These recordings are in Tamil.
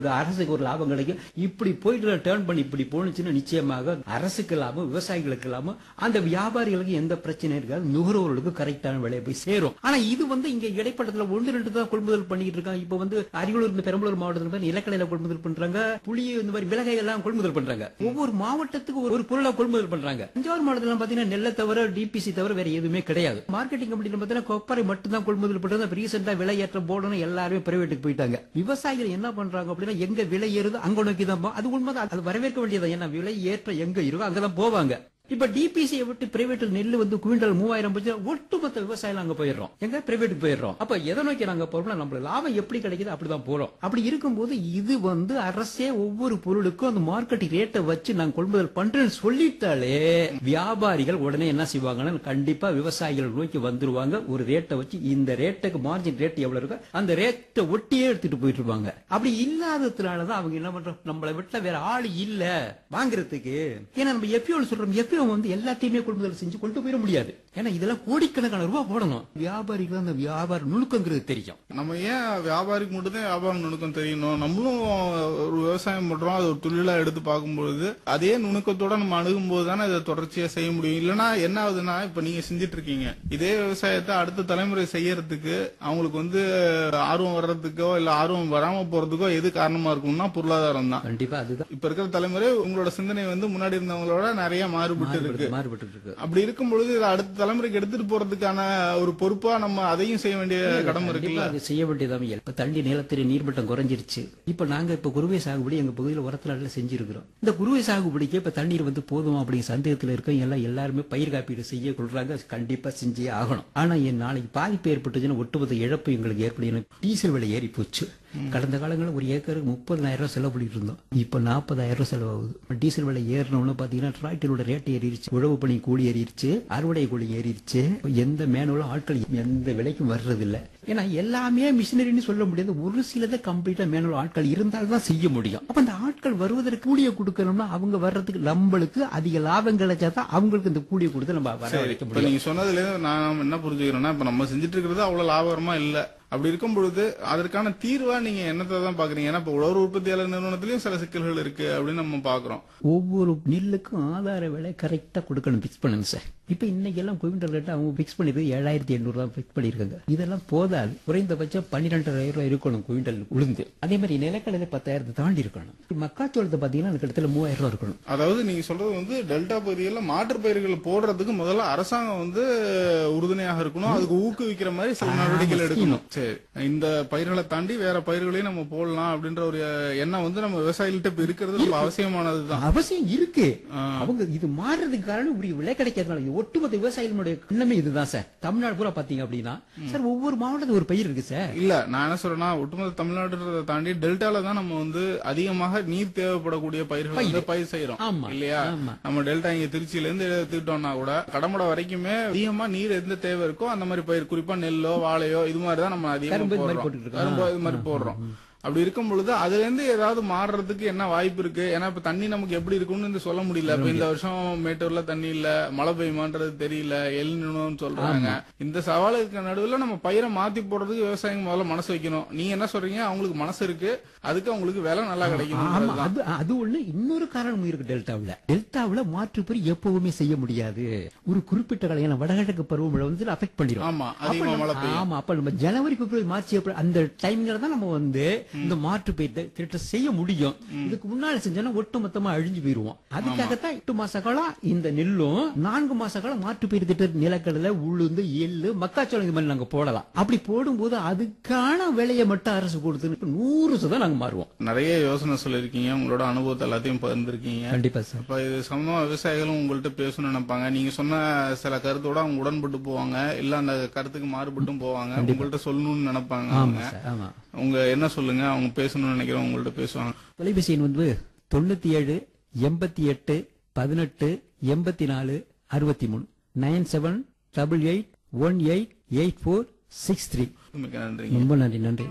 அரசுக்கு ஒரு லாபம் கிடைக்கும் இப்படி போயிட்டு டேர்ன் பண்ணி இப்படி போனுச்சுன்னா நிச்சயமாக அரசுக்கு லாபம் விவசாயிகளுக்கு லாபம் அந்த வியாபாரிகளுக்கு எந்த பிரச்சனையும் இருக்காது நுகர்வோர்களுக்கு கரெக்டான விலையை போய் சேரும் ஆனா இது வந்து இங்க இடைப்பட்டத்துல ஒன்று ரெண்டு தான் கொள்முதல் பண்ணிட்டு இருக்காங்க இப்ப வந்து அரியலூர் இந்த பெரம்பலூர் மாவட்டத்துல பாரு, நிலக்கடலை கொள்முதல் பண்றாங்க புளி இந்த மாதிரி விலகை எல்லாம் கொள்முதல் பண்றாங்க ஒவ்வொரு மாவட்டத்துக்கு ஒரு- ஒரு பொருளை கொள்முதல் பண்றாங்க தஞ்சாவூர் மாவட்டத்துல பாத்தீங்கன்னா நெல்லை தவிர டிபிசி தவிர வேற எதுவுமே கிடையாது மார்க்கெட்டிங் கம்பெனில பாத்தீங்கன்னா கொப்பரை மட்டும் தான் கொள்முதல் பண்றது ரீசெண்டா விலை ஏற்ற போடணும் எல்லாருமே பிரைவேட்டுக்கு போயிட்டாங்க விவசாயிகள் என்ன பண்றாங்க அப்படின்னா எங்க விலை ஏறுதோ அங்க நோக்கி தான் போ- அது உண்மைதான் அது வரவேற்க வேண்டியது ஏன்னா விலை ஏற்ற எங்க இருக்கோ அங்கதான் போவாங்க இப்ப டிபிசியை விட்டு பிரைவேட் நெல் வந்து குவிண்டல் மூவாயிரம் போச்சு ஒட்டுமொத்த விவசாயம் அங்க போயிடுறோம் எங்க பிரைவேட்டுக்கு போயிடுறோம் அப்ப எதை நோக்கி நாங்க போறோம்னா நம்மளுக்கு லாபம் எப்படி கிடைக்குது அப்படிதான் போறோம் அப்படி இருக்கும்போது இது வந்து அரசே ஒவ்வொரு பொருளுக்கும் அந்த மார்க்கெட் ரேட்டை வச்சு நாங்க கொள்முதல் பண்றேன்னு சொல்லிட்டாலே வியாபாரிகள் உடனே என்ன செய்வாங்கன்னா கண்டிப்பா விவசாயிகள் நோக்கி வந்துருவாங்க ஒரு ரேட்டை வச்சு இந்த ரேட்டுக்கு மார்ஜின் ரேட் எவ்வளவு இருக்கோ அந்த ரேட்டை ஒட்டியே எடுத்துட்டு போயிட்டு இருப்பாங்க அப்படி இல்லாததுனாலதான் அவங்க என்ன பண்றோம் நம்மளை விட்டுல வேற ஆள் இல்ல வாங்குறதுக்கு ஏன்னா நம்ம எஃப்யூ சொல்றோம் எஃப்யூ வந்து எல்லாத்தையுமே கொள்முதல் செஞ்சு கொண்டு போயிட முடியாது ஏன்னா இதெல்லாம் கோடிக்கணக்கான ரூபாய் போடணும் வியாபாரிகள் அந்த வியாபார நுணுக்கங்கிறது தெரியும் நம்ம ஏன் வியாபாரிக்கு மட்டும்தான் வியாபாரம் நுணுக்கம் தெரியணும் நம்மளும் ஒரு விவசாயம் பண்றோம் அது ஒரு தொழிலா எடுத்து பார்க்கும்பொழுது அதே நுணுக்கத்தோட நம்ம அணுகும்போது தானே இதை தொடர்ச்சியா செய்ய முடியும் இல்லைன்னா என்ன ஆகுதுன்னா இப்ப நீங்க செஞ்சுட்டு இருக்கீங்க இதே விவசாயத்தை அடுத்த தலைமுறை செய்யறதுக்கு அவங்களுக்கு வந்து ஆர்வம் வர்றதுக்கோ இல்ல ஆர்வம் வராம போறதுக்கோ எது காரணமா இருக்கும்னா பொருளாதாரம் தான் கண்டிப்பா அதுதான் இப்ப இருக்கிற தலைமுறை உங்களோட சிந்தனை வந்து முன்னாடி இருந்தவங்களோட நிறைய மாறுபட்டு இருக்கு மாறுபட்டு இருக்கு அப்படி இருக்கும் பொழுது இதை அடுத்த தலைமுறைக்கு எடுத்துட்டு போறதுக்கான ஒரு பொறுப்பா நம்ம அதையும் செய்ய வேண்டிய கடமை கண்டிப்பா இருக்குல்ல அது செய்ய வேண்டியதாம இப்ப தண்ணி நிலத்தடி நீர்மட்டம் குறைஞ்சிருச்சு இப்ப நாங்க இப்ப குருவை சாகுபடி எங்க பகுதியில் உரத்துல செஞ்சிருக்கிறோம் இந்த குருவை சாகுபடிக்கு இப்ப தண்ணீர் வந்து போதும் அப்படிங்கிற சந்தேகத்துல இருக்க எல்லாம் எல்லாருமே பயிர் காப்பீடு செய்ய கொள்றாங்க கண்டிப்பா செஞ்சே ஆகணும் ஆனா என் நாளைக்கு பாதிப்பு ஏற்பட்டுச்சுன்னா ஒட்டுமொத்த இழப்பு எங்களுக்கு ஏற்படும் டீசல் விலை ஏறி போச்சு கடந்த காலங்களில் ஒரு ஏக்கருக்கு முப்பதாயிரம் ரூபாய் செலவு பண்ணிட்டு இருந்தோம் இப்ப நாற்பதாயிரம் ரூபாய் செலவாகுது டீசல் விலை ஏறினோம்னு பாத்தீங்கன்னா டிராக்டரோட ரேட் ஏறிடுச்சு உழவு பணி கூலி ஏறிடுச்சு அறுவடை கூலி ஏறிடுச்சு எந்த மேனுவலும் ஆட்கள் எந்த விலைக்கும் வர்றது இல்ல ஏன்னா எல்லாமே மிஷினரின்னு சொல்ல முடியாது ஒரு சிலதை கம்ப்ளீட்டா மேனுவல் ஆட்கள் இருந்தால் தான் செய்ய முடியும் அப்ப அந்த ஆட்கள் வருவதற்கு கூலியை கொடுக்கணும்னா அவங்க வர்றதுக்கு நம்மளுக்கு அதிக லாபம் கிடைச்சா தான் அவங்களுக்கு இந்த கூலியை கொடுத்து நம்ம வர சரி வைக்க இப்ப முடியும் நீங்க சொன்னதுல இருந்து நான் என்ன புரிஞ்சுக்கிறேன்னா இப்ப நம்ம செஞ்சுட்டு இருக்கிறது அவ்வளவு லாபகரமா இல்ல அப்படி இருக்கும் பொழுது அதற்கான தீர்வா நீங்க என்னத்தை தான் பாக்குறீங்க ஏன்னா இப்ப உழவர் உற்பத்தியாளர் நிறுவனத்திலயும் சில சிக்கல்கள் இருக்கு அப்படின்னு நம்ம பாக்குறோம் ஒவ்வொரு நெல்லுக்கும் ஆதார விலை கரெக்டா கொடுக்கணும் பிக்ஸ் பண்ணுங்க சார் இப்ப இன்னைக்கு எல்லாம் குவிண்டல் ரேட் அவங்க பிக்ஸ் பண்ணிது ஏழாயிரத்தி எண்ணூறு ரூபாய் பிக்ஸ் பண்ணிருக்காங்க இதெல்லாம் போதாது குறைந்தபட்சம் பன்னிரெண்டாயிரம் ரூபாய் இருக்கணும் குவிண்டல் உளுந்து அதே மாதிரி நிலக்கடலை பத்தாயிரத்தை தாண்டி இருக்கணும் மக்காச்சோளத்தை பாத்தீங்கன்னா அந்த இடத்துல மூவாயிரம் ரூபாய் இருக்கணும் அதாவது நீங்க சொல்றது வந்து டெல்டா பகுதிகளில் மாற்றுப் பயிர்கள் போடுறதுக்கு முதல்ல அரசாங்கம் வந்து உறுதுணையாக இருக்கணும் அதுக்கு ஊக்குவிக்கிற மாதிரி சில நடவடிக்கைகள் எடுக்கணும் சரி இந்த பயிர்களை தாண்டி வேற பயிர்களையும் நம்ம போடலாம் அப்படின்ற ஒரு எண்ணம் வந்து நம்ம விவசாயிகள்ட்ட இப்ப இருக்கிறது ரொம்ப அவசியமானதுதான் அவசியம் இருக்கு ஆ. அவங்க இது மாறுறதுக்கு காரணம் இப்படி விலை கிடைக்கிறதுனால இது ஒட்டுமொத்த விவசாயிகளுடைய எண்ணமே இதுதான் சார் தமிழ்நாடு பூரா பாத்தீங்க அப்படின்னா சார் ஒவ்வொரு மாவட்டத்துக்கு ஒரு பயிர் இருக்கு சார் இல்ல நான் என்ன சொல்றேன்னா ஒட்டுமொத்த தமிழ்நாடுன்றதை தாண்டி டெல்டால தான் நம்ம வந்து அதிகமாக நீர் தேவைப்படக்கூடிய பயிர்கள் வந்து பயிர் செய்யறோம் ஆமா. இல்லையா ஆமா. நம்ம டெல்டா இங்க திருச்சியில இருந்து எடுத்துக்கிட்டோம்னா கூட கடமடை வரைக்குமே அதிகமா நீர் எந்த தேவை இருக்கோ அந்த மாதிரி பயிர் குறிப்பா நெல்லோ வாழையோ இது மாதிரி தான் நம்ம அதிகமா கரும்பு இது மாதிரி போடுறோம் போட்டுட்டு இருக்கோம். கரும்பு இது மாதிரி போடுறோம் அப்படி இருக்கும் பொழுது அதுல இருந்து ஏதாவது மாறுறதுக்கு என்ன வாய்ப்பு இருக்கு ஏன்னா இப்ப தண்ணி நமக்கு எப்படி இருக்கும்னு வந்து சொல்ல முடியல இப்ப இந்த வருஷம் மேட்டூர்ல தண்ணி இல்ல மழை பெய்யுமான்றது தெரியல எல்நினோன்னு சொல்றாங்க இந்த சவாலுக்கு நடுவுல நம்ம பயிரை மாத்தி போடுறதுக்கு விவசாயிங்க முதல்ல மனசு வைக்கணும் நீங்க என்ன சொல்றீங்க அவங்களுக்கு மனசு இருக்கு அதுக்கு அவங்களுக்கு விலை நல்லா ஆமா கிடைக்கணும் அது அது ஒண்ணு இன்னொரு காரணமும் இருக்கு டெல்டாவுல டெல்டாவுல மாற்று பயிர் எப்பவுமே செய்ய முடியாது ஒரு குறிப்பிட்ட காலம் ஏன்னா வடகிழக்கு பருவமழை வந்து அஃபெக்ட் பண்ணிடும் ஆமா அதிகமா மழை பெய்யும் ஆமா அப்ப நம்ம ஜனவரி பிப்ரவரி மார்ச் ஏப்ரல் அந்த டைம்ல தான் நம்ம வந்து இந்த மாற்று பயிர் தி- திட்டம் செய்ய முடியும் இதுக்கு முன்னால செஞ்சோம்னா ஒட்டு மொத்தமா அழிஞ்சு போயிருவோம் அதுக்காகத்தான் எட்டு மாச காலம் இந்த நெல்லும் நான்கு மாச காலம் மாற்று பயிர் திட்டம் நிலக்கடலை உளுந்து எள்ளு மக்காச்சோளம் இது மாதிரி நாங்க போடலாம் அப்படி போடும்போது அதுக்கான விலையை மட்டும் அரசு கொடுத்து நூறு சதம் நாங்க மாறுவோம் நிறைய யோசனை சொல்லிருக்கீங்க உங்களோட அனுபவத்தை எல்லாத்தையும் பகிர்ந்திருக்கீங்க கண்டிப்பா சார் அப்ப இது சம்பந்தமா விவசாயிகளும் உங்கள்ட்ட பேசணும்னு நினைப்பாங்க நீங்க சொன்ன சில கருத்தோட அவங்க உடன்பட்டு போவாங்க இல்ல அந்த கருத்துக்கு மாறுபட்டும் போவாங்க உங்கள்ட்ட சொல்லணும்னு நினைப்பாங்க அவங்க ஆமா சார் ஆமா உங்க என்ன சொல்லுங்க அவங்க பேசணும்னு நினைக்கிறவங்க உங்கள்ட்ட பேசுவாங்க தொலைபேசி எண் வந்து தொண்ணூத்தி ஏழு எண்பத்தி எட்டு பதினெட்டு எண்பத்தி நாலு அறுபத்தி மூணு nine seven double eight one eight eight four six three மிக்க நன்றிங்க ரொம்ப நன்றி நன்றி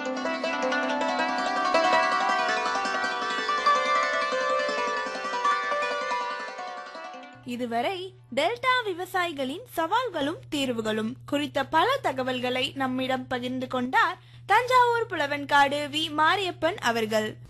இதுவரை டெல்டா விவசாயிகளின் சவால்களும் தீர்வுகளும் குறித்த பல தகவல்களை நம்மிடம் பகிர்ந்து கொண்டார் தஞ்சாவூர் புலவன்காடு வி மாரியப்பன் அவர்கள்